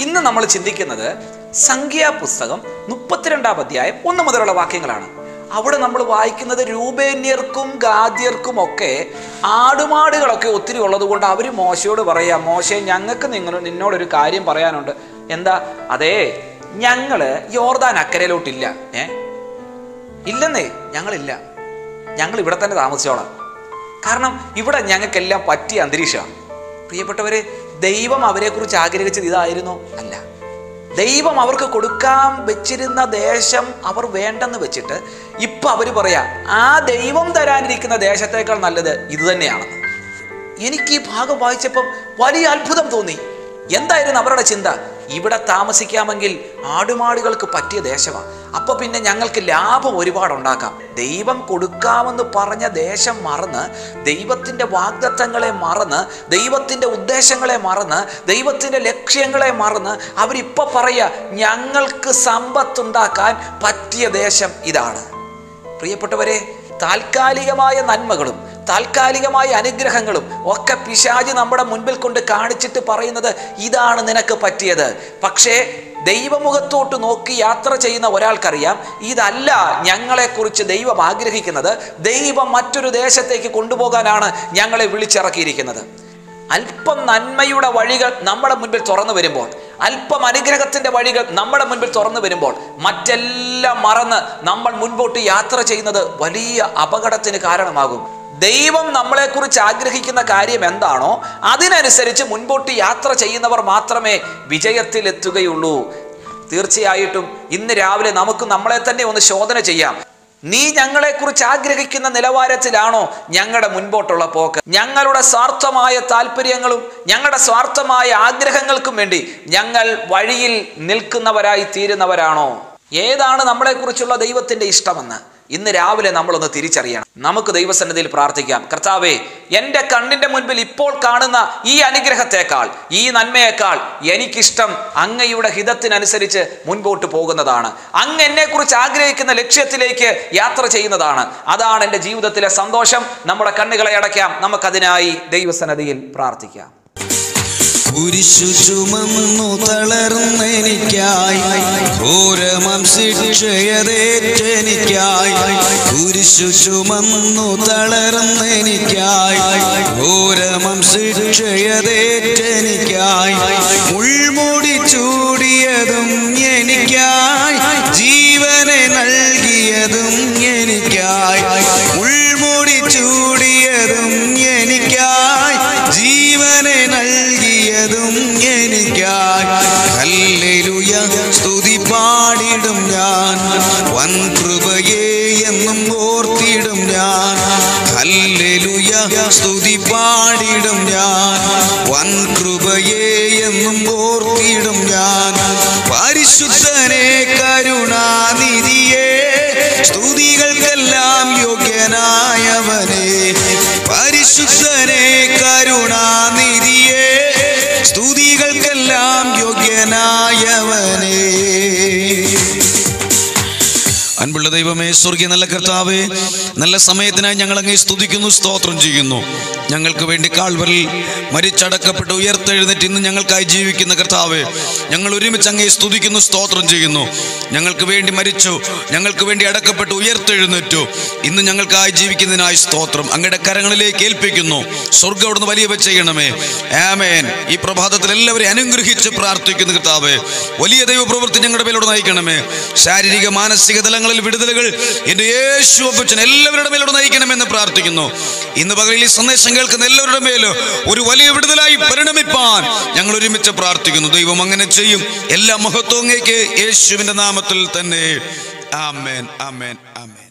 ഇന്ന് നമ്മൾ ചിന്തിക്കുന്നത് സംഖ്യാപുസ്തകം മുപ്പത്തിരണ്ടാം അധ്യായം ഒന്ന് മുതലുള്ള വാക്യങ്ങളാണ് അവിടെ നമ്മൾ വായിക്കുന്നത് രൂപേന്യർക്കും ഗാദ്യർക്കും ഒക്കെ ആടുമാടുകളൊക്കെ ഒത്തിരി ഉള്ളത് കൊണ്ട് അവർ മോശയോട് പറയാ മോശെ ഞങ്ങൾക്ക് നിങ്ങൾ നിന്നോടൊരു കാര്യം പറയാനുണ്ട് എന്താ അതേ ഞങ്ങള് യോർദാൻ അക്കരയിലോട്ടില്ല ഏ ഇല്ലെന്നേ ഞങ്ങളില്ല ഞങ്ങൾ ഇവിടെ തന്നെ താമസിച്ചോളാം കാരണം ഇവിടെ ഞങ്ങൾക്കെല്ലാം പറ്റിയ അന്തരീക്ഷമാണ് പ്രിയപ്പെട്ടവരെ ദൈവം അവരെക്കുറിച്ച് ആഗ്രഹിച്ചത് ഇതായിരുന്നു അല്ല ദൈവം അവർക്ക് കൊടുക്കാൻ വെച്ചിരുന്ന ദേശം അവർ വേണ്ടെന്ന് വെച്ചിട്ട് ഇപ്പൊ അവർ പറയാ ആ ദൈവം തരാനിരിക്കുന്ന ദേശത്തേക്കാൾ നല്ലത് ഇത് തന്നെയാണെന്ന് എനിക്ക് ഈ ഭാഗം വായിച്ചപ്പം വലിയ അത്ഭുതം തോന്നി എന്തായിരുന്നു അവരുടെ ചിന്ത ഇവിടെ താമസിക്കാമെങ്കിൽ ആടുമാടുകൾക്ക് പറ്റിയ ദേശമാണ് അപ്പൊ പിന്നെ ഞങ്ങൾക്ക് ലാഭം ഒരുപാട് ഉണ്ടാക്കാം ദൈവം കൊടുക്കാമെന്ന് പറഞ്ഞ ദേശം മറന്ന് ദൈവത്തിന്റെ വാഗ്ദത്തങ്ങളെ മറന്ന് ദൈവത്തിന്റെ ഉദ്ദേശങ്ങളെ മറന്ന് ദൈവത്തിന്റെ ലക്ഷ്യങ്ങളെ മറന്ന് അവരിപ്പൊ പറയാ ഞങ്ങൾക്ക് സമ്പത്തുണ്ടാക്കാൻ പറ്റിയ ദേശം ഇതാണ് പ്രിയപ്പെട്ടവരെ താൽക്കാലികമായ നന്മകളും താൽക്കാലികമായ അനുഗ്രഹങ്ങളും ഒക്കെ പിശാജ് നമ്മുടെ മുൻപിൽ കൊണ്ട് കാണിച്ചിട്ട് പറയുന്നത് ഇതാണ് നിനക്ക് പറ്റിയത് പക്ഷേ ദൈവമുഖത്തോട്ട് നോക്കി യാത്ര ചെയ്യുന്ന ഒരാൾക്കറിയാം ഇതല്ല ഞങ്ങളെക്കുറിച്ച് ദൈവം ആഗ്രഹിക്കുന്നത് ദൈവം മറ്റൊരു ദേശത്തേക്ക് കൊണ്ടുപോകാനാണ് ഞങ്ങളെ വിളിച്ചിറക്കിയിരിക്കുന്നത് അല്പം നന്മയുടെ വഴികൾ നമ്മുടെ മുൻപിൽ തുറന്നു വരുമ്പോൾ അല്പം അനുഗ്രഹത്തിന്റെ വഴികൾ നമ്മുടെ മുൻപിൽ തുറന്നു വരുമ്പോൾ മറ്റെല്ലാം മറന്ന് നമ്മൾ മുൻപോട്ട് യാത്ര ചെയ്യുന്നത് വലിയ അപകടത്തിന് കാരണമാകും ദൈവം നമ്മളെക്കുറിച്ച് ആഗ്രഹിക്കുന്ന കാര്യം എന്താണോ അതിനനുസരിച്ച് മുൻപോട്ട് യാത്ര ചെയ്യുന്നവർ മാത്രമേ വിജയത്തിലെത്തുകയുള്ളൂ തീർച്ചയായിട്ടും ഇന്ന് രാവിലെ നമുക്ക് നമ്മളെ തന്നെ ഒന്ന് ശോധന ചെയ്യാം നീ ഞങ്ങളെക്കുറിച്ച് ആഗ്രഹിക്കുന്ന നിലവാരത്തിലാണോ ഞങ്ങളുടെ മുൻപോട്ടുള്ള പോക്ക് ഞങ്ങളുടെ സ്വാർത്ഥമായ താല്പര്യങ്ങളും ഞങ്ങളുടെ സ്വാർത്ഥമായ ആഗ്രഹങ്ങൾക്കും വേണ്ടി ഞങ്ങൾ വഴിയിൽ നിൽക്കുന്നവരായി തീരുന്നവരാണോ ഏതാണ് നമ്മളെക്കുറിച്ചുള്ള ദൈവത്തിന്റെ ഇഷ്ടമെന്ന് ഇന്ന് രാവിലെ നമ്മളൊന്ന് തിരിച്ചറിയണം നമുക്ക് ദൈവസന്നിധിയിൽ പ്രാർത്ഥിക്കാം കർത്താവേ എൻ്റെ കണ്ണിന്റെ മുൻപിൽ ഇപ്പോൾ കാണുന്ന ഈ അനുഗ്രഹത്തെക്കാൾ ഈ നന്മയേക്കാൾ എനിക്കിഷ്ടം അങ്ങയുടെ ഹിതത്തിനനുസരിച്ച് മുൻപോട്ട് പോകുന്നതാണ് അങ്ങ് എന്നെക്കുറിച്ച് ആഗ്രഹിക്കുന്ന ലക്ഷ്യത്തിലേക്ക് യാത്ര ചെയ്യുന്നതാണ് അതാണ് എൻ്റെ ജീവിതത്തിലെ സന്തോഷം നമ്മുടെ കണ്ണുകളെ അടയ്ക്കാം നമുക്കതിനായി ദൈവസന്നിധിയിൽ പ്രാർത്ഥിക്കാം കുരിശു ചുമന്നു തളർന്നെനിക്കായി ഘോരമം ശിക്ഷയതേറ്റെനിക്കായി കുരിശു ചുമന്നു തളർന്നെനിക്കായി ഘോരമം ശിക്ഷയതേറ്റെനിക്കായി ഉൾമുടി ചൂടിയതും എനിക്കായി ജീവനെ നൽകിയതും എനിക്കായി ഉൾമുടി ചൂടിയതും എനിക്കായി ജീവനെ നൽകിയതും എനിക്കായി ഹല്ലേലൂയ സ്തുതി പാടിടും ഞാൻ വൻ കൃപയെ എന്നും ഓർത്തിടും ഞാൻ ഹല്ലേലൂയ സ്തുതി പാടിടും ഞാൻ വൻ കൃപയെ എന്നും ഓർത്തിടും ഞാൻ പരിശുദ്ധനെ കരുണാനിധിയെ സ്തുതികൾക്കെല്ലാം യോഗ്യനായവനെ പരിശുദ്ധനെ കരുണാനിധിയെ സ്തുതികൾക്കെല്ലാം യോഗ്യനായവനെ അൻപുള്ള ദൈവമേ സ്വർഗീയ നല്ല കർത്താവേ നല്ല സമയത്തിനായി ഞങ്ങൾ അങ്ങേ സ്തുതിക്കുന്നു സ്തോത്രം ചെയ്യുന്നു ഞങ്ങൾക്ക് വേണ്ടി കാൽവറിൽ മരിച്ചടക്കപ്പെട്ട് ഉയർത്തെഴുന്നേറ്റ് ഇന്ന് ഞങ്ങൾക്കായി ജീവിക്കുന്ന കർത്താവേ ഞങ്ങൾ ഒരുമിച്ച് അങ്ങേ സ്തുതിക്കുന്നു സ്തോത്രം ചെയ്യുന്നു ഞങ്ങൾക്ക് വേണ്ടി മരിച്ചു ഞങ്ങൾക്ക് വേണ്ടി അടക്കപ്പെട്ട് ഉയർത്തെഴുന്നേറ്റു ഇന്ന് ഞങ്ങൾക്കായി ജീവിക്കുന്നതിനായി സ്തോത്രം അങ്ങയുടെ കരങ്ങളിലേക്ക് ഏൽപ്പിക്കുന്നു സ്വർഗ്ഗം അവിടുന്ന് വലിയ ചെയ്യണമേ ആമേൻ ഈ പ്രഭാതത്തിൽ എല്ലാവരെയും അനുഗ്രഹിച്ച് പ്രാർത്ഥിക്കുന്നു കർത്താവേ വലിയ ദൈവ പ്രവൃത്തി ഞങ്ങളുടെ മേലോട് നയിക്കണമേ ശാരീരിക മാനസിക തലങ്ങളിൽ വിടുതലുകൾ എൻ്റെ യേശു അപ്പച്ചൻ എല്ലാവരുടെ മേലോട് നയിക്കണമെന്ന് പ്രാർത്ഥിക്കുന്നു ഇന്ന് പകലിൽ ഈ സന്ദേശം കേൾക്കുന്ന എല്ലാവരുടെ മേലും ഒരു വലിയ വിടുതലായി പരിണമിപ്പാൻ ഞങ്ങൾ ഒരുമിച്ച് പ്രാർത്ഥിക്കുന്നു ദൈവം അങ്ങനെ ചെയ്യും എല്ലാ മഹത്വങ്ങേക്ക് യേശുവിൻ്റെ നാമത്തിൽ തന്നെ ആമേൻ ആമേൻ ആമേൻ